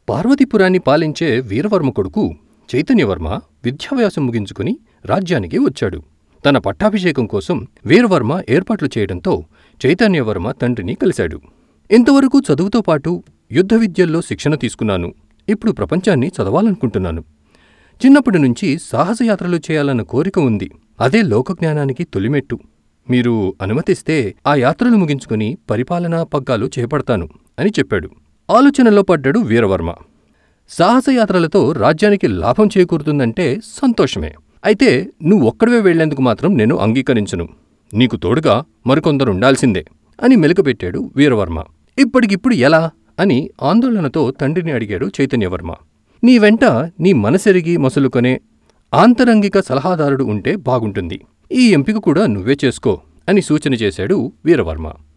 పార్వతీపురాన్ని పాలించే వీరవర్మ కొడుకు చైతన్యవర్మ విద్యాభ్యాసం ముగించుకుని రాజ్యానికి వచ్చాడు. తన పట్టాభిషేకం కోసం వీరవర్మ ఏర్పాట్లు చేయడంతో చైతన్యవర్మ తండ్రిని కలిశాడు. ఇంతవరకు చదువుతో పాటు యుద్ధ విద్యల్లో శిక్షణ తీసుకున్నాను. ఇప్పుడు ప్రపంచాన్ని చదవాలనుకుంటున్నాను. చిన్నప్పటి నుంచి సాహసయాత్రలు చేయాలన్న కోరిక ఉంది. అదే లోకజ్ఞానానికి తొలిమెట్టు. మీరు అనుమతిస్తే ఆ యాత్రలు ముగించుకుని పరిపాలనా పగ్గాలు చేపడతాను అని చెప్పాడు. ఆలోచనలో పడ్డాడు వీరవర్మ. సాహసయాత్రలతో రాజ్యానికి లాభం చేకూరుతుందంటే సంతోషమే. అయితే నువ్వొక్కడివే వెళ్లేందుకు మాత్రం నేను అంగీకరించను. నీకు తోడుగా మరికొందరుండాల్సిందే అని మెలికపెట్టాడు వీరవర్మ. ఇప్పటికిప్పుడు ఎలా? అని ఆందోళనతో తండ్రిని అడిగాడు చైతన్యవర్మ. నీ వెంట నీ మనసెరిగి మసలుకొనే ఆంతరంగిక సలహాదారుడు ఉంటే బాగుంటుంది. ఈ ఎంపిక కూడా నువ్వే చేసుకో అని సూచన చేశాడు వీరవర్మ.